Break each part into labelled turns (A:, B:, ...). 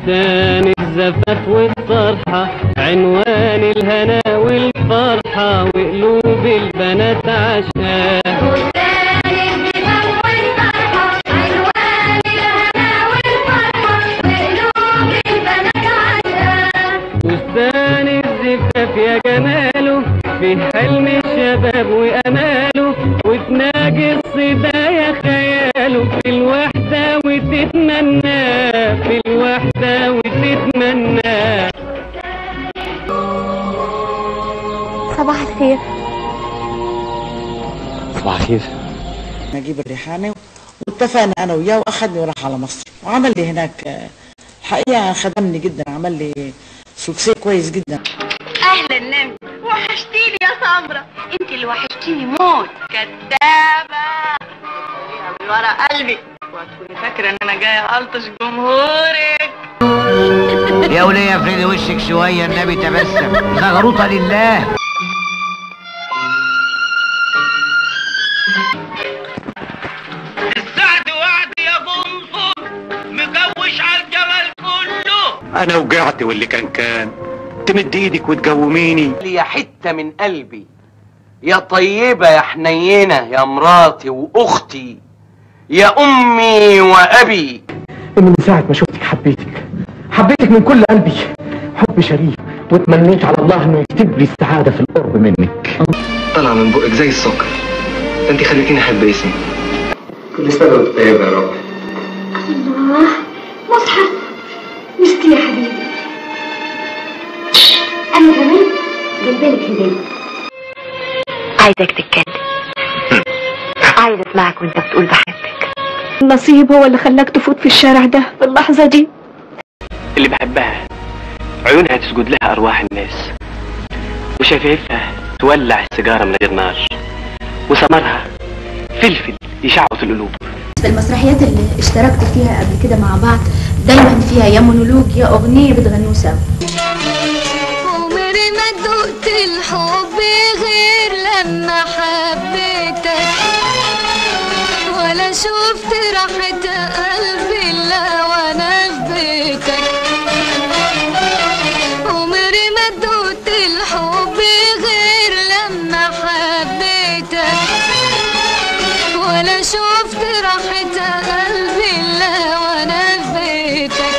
A: بستان الزفاف والطرحة عنوان الهنا والفرحة وقلوب البنات عشقاه بستان الزفاف يا جماله في حلم الشباب واماله وتناجي الصبا يا خياله في الوحدة وتتمنى في الوحدة وتتمنى
B: صباح الخير
A: صباح الخير
C: نجيب الريحاني واتفقنا انا وياه واخدني وراح على مصر وعمل لي هناك آه، الحقيقه خدمني جدا عمل لي سوكسي كويس جدا
D: اهلا نمت وحشتيني يا سمرة انت اللي وحشتيني موت كدابة من ورا قلبي وهتكوني فاكرة ان انا جاية الطش جمهورك
E: يا ولية افردي وشك شوية النبي تبسم زغروطة لله
F: السعد وعد يا بنصر مجوش على الجمال كله
G: انا وقعت واللي كان كان تمد ايدك وتقوميني
H: يا حتة من قلبي يا طيبة يا حنينة يا مراتي وأختي يا أمي وأبي
I: من ساعة ما شفتك حبيتك حبيتك من كل قلبي حب شريف وتمنيت على الله انه يكتب لي السعادة في القرب منك
J: طالعة من بقك زي السكر ده انت خليتيني احب اسمي
I: كل سنة وانت طيب يا رب
B: الله مصحف ميرسي يا حبيبي انا كمان جايبالك هديه
K: عايزك تتكلم عايز اسمعك وانت بتقول بحبك
B: النصيب هو اللي خلاك تفوت في الشارع ده في اللحظة دي
A: اللي بحبها عيونها تسجد لها أرواح الناس وشفايفها تولع السيجارة من غير نار وثمرها فلفل يشعط القلوب
L: في المسرحيات اللي اشتركت فيها قبل كده مع بعض دايما فيها يا مونولوج يا اغنيه بتغنوا سوا
M: عمري ما دقت الحب غير لما حبيتك ولا شفت راحة قلبي الا وانا في بيتك عمري ما دقت الحب غير لما حبيتك ولا شفت راحة قلبي الا وانا في بيتك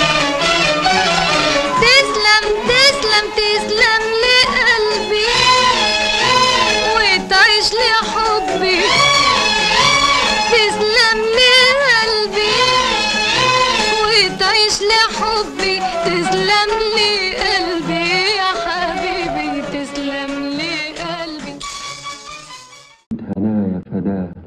M: تسلم تسلم تسلم لقلبي وتعيش لحبي تسلم لقلبي وتعيش لحبي تسلم لقلبي يا حبيبي تسلم لقلبي
I: هنايا فداه